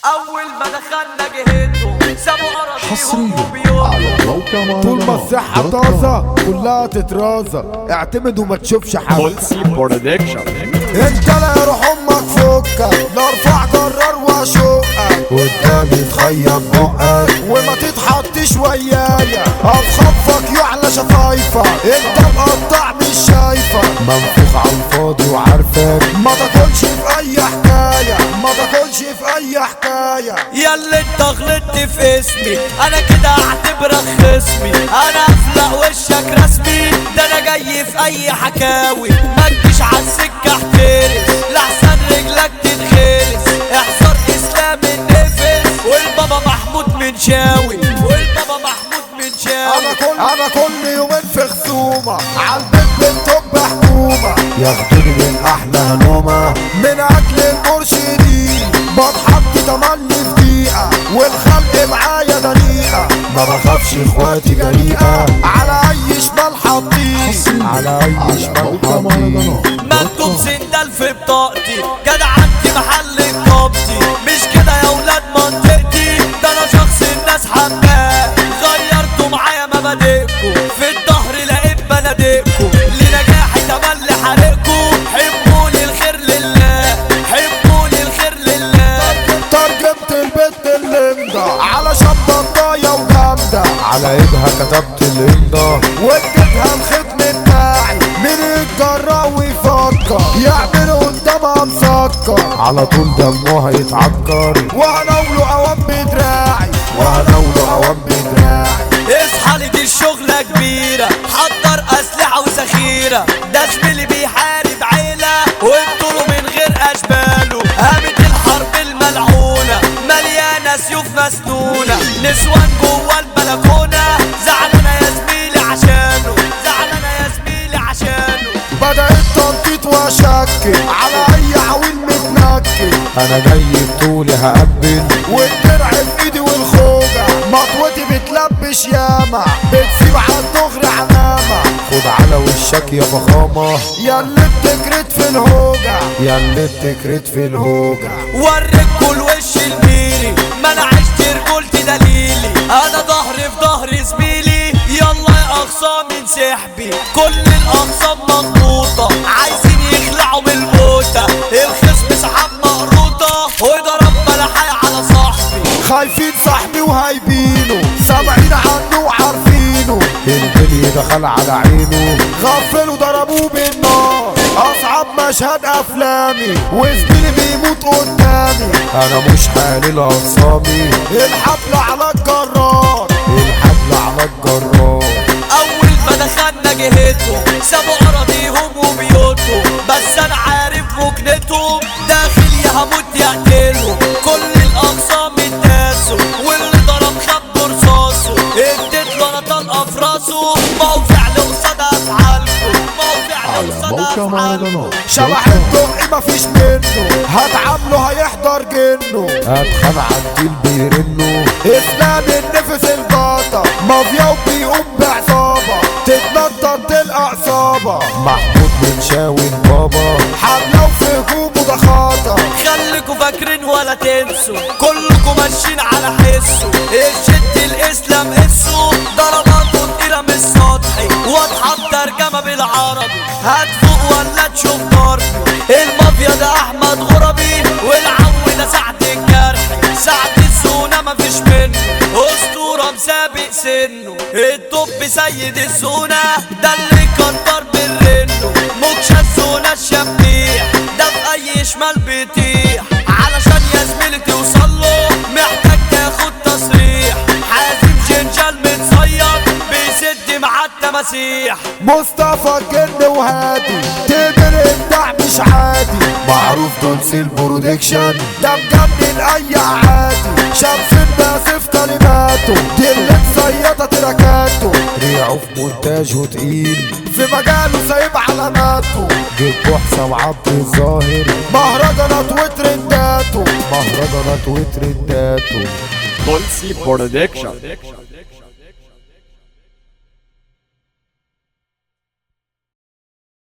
اول ما دخلنا جهتهم سابوا اراضيهم حصريا وبيوتهم على موقع طول ما مهرجانات الصحة دوت كوم. طازة كلها تترازة اعتمد وما تشوفش حاجة بولسي برودكشن انت لا يروح امك فكك لا ارفع جرار واشقك قدامي تخيم بقك وما تتحطش ويايا اخفك يعلى شفايفك انت مقطع مش شايفك منفوخ على الفاضي وعارفك ما تاكلش في اي حكاية ما تاكلش في اي حكاية يا اللي انت غلطت في اسمي انا كده اعتبرك خصمي انا افلق وشك رسمي ده انا جاي في اي حكاوي ما تجيش عالسكه احترس لحسن رجلك تتخلص احذر اسلام النفس والبابا محمود من شاوي والبابا محمود من انا شاوي كل انا كل يومين في خصومه عالبيت بالطب حكومه ياخدوني من احلى هنومه من اكل المرشدين بضحك تملي في دقيقه والخلق معايا دقيقه ما بخافش اخواتي جريئه على اي شمال حاطين على اي على شمال موقع حاطين مهرجانات دوت مكتوب كوم. سندال في بطاقتي جدع انت محل قبطي مش كده يا ولاد منطقتي ده انا شخص الناس حباه غيرتوا معايا مبادئكم في الظهر لقيت بنادقكم لنجاحي تملي حرقكم حبوني الخير لله حبوني الخير لله ترجمت البت اللمضة على شبطاية وجامدة على ايدها كتبت الامضة واديتها الختم بتاعي مين يتجرأ ويفكر يعمل قدامها مسكر على طول دمها يتعكر وهناوله اوام بدراعي وهناوله اوام بدراعي اصحى لي دي الشغلة كبيرة حضر أسلحة وذخيرة ده زميلي بيحارب عيلة وانتوا من غير أشباله قامت الحرب الملعونة مليانة سيوف مسنونة نسوان جوا البلكونة زعلانة يا زميلي عشانه زعلانة يا زميلي عشانه بدأت تنطيط واشكل على اي عويل متنكل انا جاي بطولي هقبل والدرع في ايدي والخوجة مطوتي بتلبش ياما بتسيب على الدغري علامة خد على وشك يا فخامة يا اللي بتكرت في الهوجة يا اللي بتكرت في الهوجة وريكوا الوش الميري ما انا عشت رجولتي دليلي انا ظهري في ظهر زميلي يلا يا اخصام انسحبي كل الاخصام مضبوطه عايزين يخلعوا من البوته الخصم سحب مقروطه وضرب ملحي على صاحبي خايفين صاحبي وهايبينه سامعين عنه وعارفينه البلي دخل على عينه غفلوا ضربوه بالنار اصعب مشهد افلامي وزميلي بيموت قدامي انا مش حالل اخصامي الحبل على الجرار الحبل على الجرار اول ما دخلنا جهتهم سابوا اراضيهم وبيوتهم بس انا عارف مكنتهم داخل يا هموت يقتلهم كل الاقسام اتداسوا واللي ضرب خد رصاصه اديت له انا طلقه في راسه ما هو فعل قصاد افعالكم ما هو فعل على قصاد موقع افعالكم مهرجانات شبح الدقي مفيش منه هتعامله هيحضر جنه هتخان عالديل بيرنه اسلام النفس الباطة مافيا وبيقوم بعصابة تتنطط تلقى عصابة محمود بن شاوي بابا حملة وفي هجومه ده خطر خليكوا فاكرين ولا تنسوا كلكوا ماشيين على حسه الشد الاسلام قسوا ضرباته تقيلة مش سطحي واضحة الترجمة بالعربي هتفوق ولا تشوف ضربي المافيا ده احمد غربي والعو ده سعد الجرحي سعد الزونة مفيش منه اسطورة مسابق سنه الطب سيد الزونة ده اللي كتر بالرنو موكشة الزونة الشبيح ده في اي شمال بيطيح علشان يا زميلي توصل له محتاج تاخد تصريح حازم جنجال متصيد بيسد مع التماسيح مصطفى الجن وهادي تقدر ابداع مش عادي معروف تمثيل برودكشن ده مجنن اي عادي شمس الناس في كلماته دي اللي مصيدة تراكاته ريعه في مونتاج وتقيل في مجاله سايب علاماته جيب بحثة وعبد الظاهر مهرجانات وترنداته مهرجانات وترنداته بولسي برودكشن